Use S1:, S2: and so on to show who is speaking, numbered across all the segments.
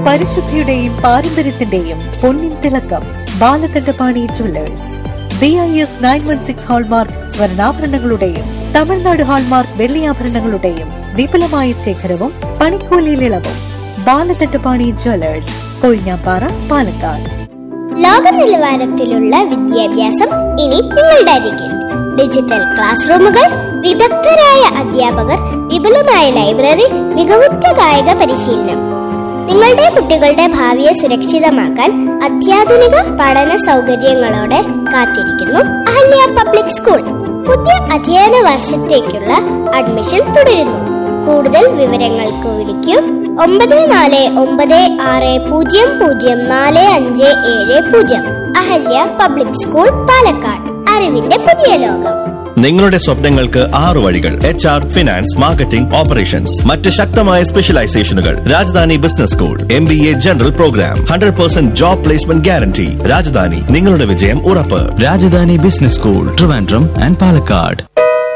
S1: പരിശുദ്ധിയുടെയും പാരമ്പര്യത്തിന്റെയും പൊന്നിൻ തിളക്കം Balakandapani jewellers B I S nine one six hallmark സ്വർണ്ണാഭരണങ്ങളുടെയും തമിഴ്നാട് ഹാൾമാർക്ക് വെള്ളിയാഭരണങ്ങളുടെയും വിപുലമായ ശേഖരവും പണിക്കൂലിയിൽ ഇളവും ബാലകണ്ഠപാണി ജുവല്ലേഴ്സ് കൊഴിഞ്ഞാപ്പാറ പാലക്കാട്
S2: ലോക നിലവാരത്തിലുള്ള വിദ്യാഭ്യാസം ഇനി നിങ്ങളുടെ അരികിൽ ഡിജിറ്റൽ ക്ലാസ് റൂമുകൾ വിദഗ്ധരായ അധ്യാപകർ വിപുലമായ ലൈബ്രറി മികവുറ്റ കായിക പരിശീലനം നിങ്ങളുടെ കുട്ടികളുടെ ഭാവിയെ സുരക്ഷിതമാക്കാൻ അത്യാധുനിക പഠന സൗകര്യങ്ങളോടെ കാത്തിരിക്കുന്നു അഹല്യ പബ്ലിക് സ്കൂൾ പുതിയ അധ്യയന വർഷത്തേക്കുള്ള അഡ്മിഷൻ തുടരുന്നു കൂടുതൽ വിവരങ്ങൾക്ക് വിളിക്കൂ ഒമ്പത് നാല് ഒമ്പത് ആറ് പൂജ്യം പൂജ്യം നാല് അഞ്ച് ഏഴ് പൂജ്യം അഹല്യ പബ്ലിക് സ്കൂൾ പാലക്കാട് അറിവിന്റെ പുതിയ ലോകം
S3: നിങ്ങളുടെ സ്വപ്നങ്ങൾക്ക് ആറു വഴികൾ H R finance marketing operations മറ്റ് ശക്തമായ സ്പെഷ്യലൈസേഷനുകൾ Rajadhani business school M B A general programme hundred percent job placement guarantee Rajadhani നിങ്ങളുടെ വിജയം ഉറപ്പ്
S4: Rajadhani business school Trivandrum and Palakkad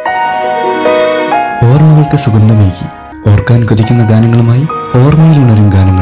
S5: ഓർമ്മകൾക്ക് സുഗന്ധമേകി ഓർക്കാൻ കൊതിക്കുന്ന ഗാനങ്ങളുമായി ഓർമ്മയിൽ ഉണരും ഗാനങ്ങൾ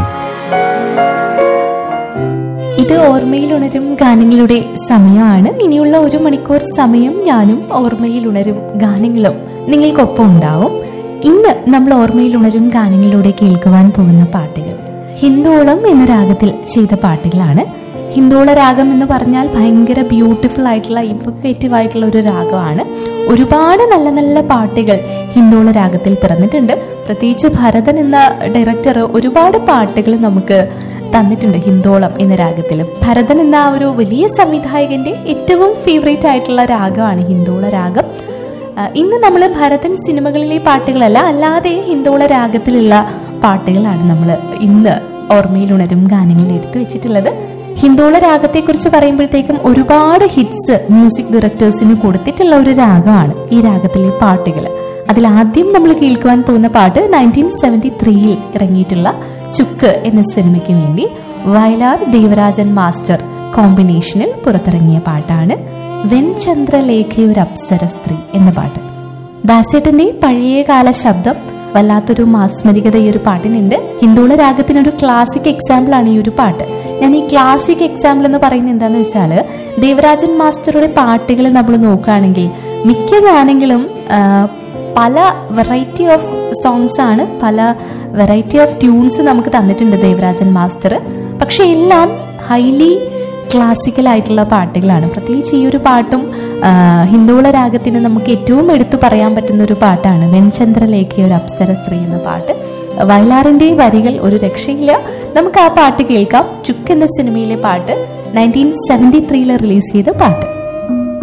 S6: ഇത് ഓർമ്മയിൽ ഉണരും ഗാനങ്ങളുടെ സമയമാണ് ഇനിയുള്ള ഒരു മണിക്കൂർ സമയം ഞാനും ഓർമ്മയിൽ ഉണരും ഗാനങ്ങളും നിങ്ങൾക്കൊപ്പം ഉണ്ടാവും ഇന്ന് നമ്മൾ ഓർമ്മയിൽ ഉണരും ഗാനങ്ങളിലൂടെ കേൾക്കുവാൻ പോകുന്ന പാട്ടുകൾ ഹിന്ദോളം എന്ന രാഗത്തിൽ ചെയ്ത പാട്ടുകളാണ് ഹിന്ദോള രാഗം എന്ന് പറഞ്ഞാൽ ഭയങ്കര ബ്യൂട്ടിഫുൾ ആയിട്ടുള്ള ഇവക്കേറ്റീവ് ആയിട്ടുള്ള ഒരു രാഗമാണ് ഒരുപാട് നല്ല നല്ല പാട്ടുകൾ ഹിന്ദോള രാഗത്തിൽ പിറന്നിട്ടുണ്ട് പ്രത്യേകിച്ച് ഭരതൻ എന്ന ഡയറക്ടർ ഒരുപാട് പാട്ടുകൾ നമുക്ക് തന്നിട്ടുണ്ട് ഹിന്ദോളം എന്ന രാഗത്തിൽ ഭരതൻ എന്ന ആ ഒരു വലിയ സംവിധായകന്റെ ഏറ്റവും ഫേവറേറ്റ് ആയിട്ടുള്ള രാഗമാണ് ഹിന്ദോള രാഗം ആ, ഇന്ന് നമ്മൾ ഭരതൻ സിനിമകളിലെ പാട്ടുകളല്ല അല്ലാതെ ഹിന്ദോള രാഗത്തിലുള്ള പാട്ടുകളാണ് നമ്മൾ ഇന്ന് ഓർമ്മയിൽ ഉണരും ഗാനങ്ങളിൽ എടുത്തു വെച്ചിട്ടുള്ളത് ഹിന്ദോള രാഗത്തെക്കുറിച്ച് പറയുമ്പോഴത്തേക്കും ഒരുപാട് ഹിറ്റ്സ് മ്യൂസിക് ഡയറക്ടേഴ്സിന് കൊടുത്തിട്ടുള്ള ഒരു രാഗമാണ് ഈ രാഗത്തിലെ പാട്ടുകൾ അതിൽ ആദ്യം നമ്മൾ കേൾക്കുവാൻ പോകുന്ന പാട്ട് നയൻറ്റീൻ സെവൻറ്റി ത്രീയിൽ ഇറങ്ങിയിട്ടുള്ള ചുക്ക് എന്ന സിനിമയ്ക്ക് വേണ്ടി വയലാർ ദേവരാജൻ മാസ്റ്റർ കോമ്പിനേഷനിൽ പുറത്തിറങ്ങിയ പാട്ടാണ് വെൺചന്ദ്രലേഖയൊരു അപ്സര സ്ത്രീ എന്ന പാട്ട് ദാസേട്ടന്റെ പഴയകാല ശബ്ദം വല്ലാത്തൊരു മാസ്മരികത ഈ ഒരു പാട്ടിനുണ്ട് ഹിന്ദുള രാഗത്തിനൊരു ക്ലാസിക് എക്സാമ്പിൾ ആണ് ഈ ഒരു പാട്ട് ഞാൻ ഈ ക്ലാസിക് എക്സാമ്പിൾ എന്ന് പറയുന്നത് എന്താന്ന് വെച്ചാല് ദേവരാജൻ മാസ്റ്ററുടെ പാട്ടുകൾ നമ്മൾ നോക്കുകയാണെങ്കിൽ മിക്ക ഗാനങ്ങളും ആ, പല വെറൈറ്റി ഓഫ് സോങ്സ് ആണ് പല വെറൈറ്റി ഓഫ് ട്യൂൺസ് നമുക്ക് തന്നിട്ടുണ്ട് ദേവരാജൻ മാസ്റ്റർ പക്ഷെ എല്ലാം ഹൈലി ക്ലാസിക്കൽ ആയിട്ടുള്ള പാട്ടുകളാണ് പ്രത്യേകിച്ച് ഈ ഒരു പാട്ടും ആ, ഹിന്ദുള രാഗത്തിന് നമുക്ക് ഏറ്റവും എടുത്തു പറയാൻ പറ്റുന്ന ഒരു പാട്ടാണ് വെൺചന്ദ്രലേഖ ഒരു അപ്സര സ്ത്രീ എന്ന പാട്ട് വയലാറിന്റെ വരികൾ ഒരു രക്ഷയില്ല നമുക്ക് ആ പാട്ട് കേൾക്കാം ചുക്ക് എന്ന സിനിമയിലെ പാട്ട് നയൻറ്റീൻ സെവൻറ്റി ത്രീയിൽ റിലീസ് ചെയ്ത പാട്ട്